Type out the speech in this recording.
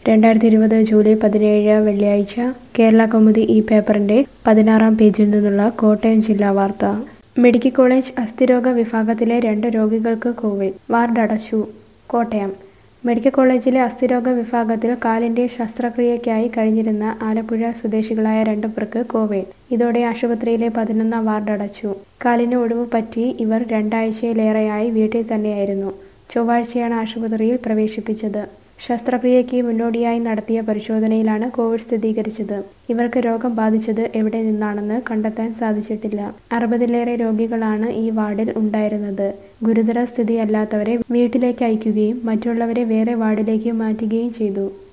രണ്ടായിരത്തി ഇരുപത് ജൂലൈ പതിനേഴ് വെള്ളിയാഴ്ച കേരള കൗമുദി ഈ പേപ്പറിന്റെ പതിനാറാം പേജിൽ നിന്നുള്ള കോട്ടയം ജില്ലാ വാർത്ത മെഡിക്കൽ കോളേജ് അസ്ഥിരോഗ വിഭാഗത്തിലെ രണ്ട് രോഗികൾക്ക് കോവിഡ് വാർഡ് അടച്ചു കോട്ടയം മെഡിക്കൽ കോളേജിലെ അസ്ഥിരോഗ വിഭാഗത്തിൽ കാലിന്റെ ശസ്ത്രക്രിയയ്ക്കായി കഴിഞ്ഞിരുന്ന ആലപ്പുഴ സ്വദേശികളായ രണ്ടു പേർക്ക് കോവിഡ് ഇതോടെ ആശുപത്രിയിലെ പതിനൊന്നാം വാർഡ് അടച്ചു കാലിന് ഒടിവ് പറ്റി ഇവർ രണ്ടാഴ്ചയിലേറെയായി വീട്ടിൽ തന്നെയായിരുന്നു ചൊവ്വാഴ്ചയാണ് ആശുപത്രിയിൽ പ്രവേശിപ്പിച്ചത് ശസ്ത്രക്രിയയ്ക്ക് മുന്നോടിയായി നടത്തിയ പരിശോധനയിലാണ് കോവിഡ് സ്ഥിരീകരിച്ചത് ഇവർക്ക് രോഗം ബാധിച്ചത് എവിടെ നിന്നാണെന്ന് കണ്ടെത്താൻ സാധിച്ചിട്ടില്ല അറുപതിലേറെ രോഗികളാണ് ഈ വാർഡിൽ ഉണ്ടായിരുന്നത് ഗുരുതര സ്ഥിതിയല്ലാത്തവരെ വീട്ടിലേക്ക് അയക്കുകയും മറ്റുള്ളവരെ വേറെ വാർഡിലേക്ക് മാറ്റുകയും ചെയ്തു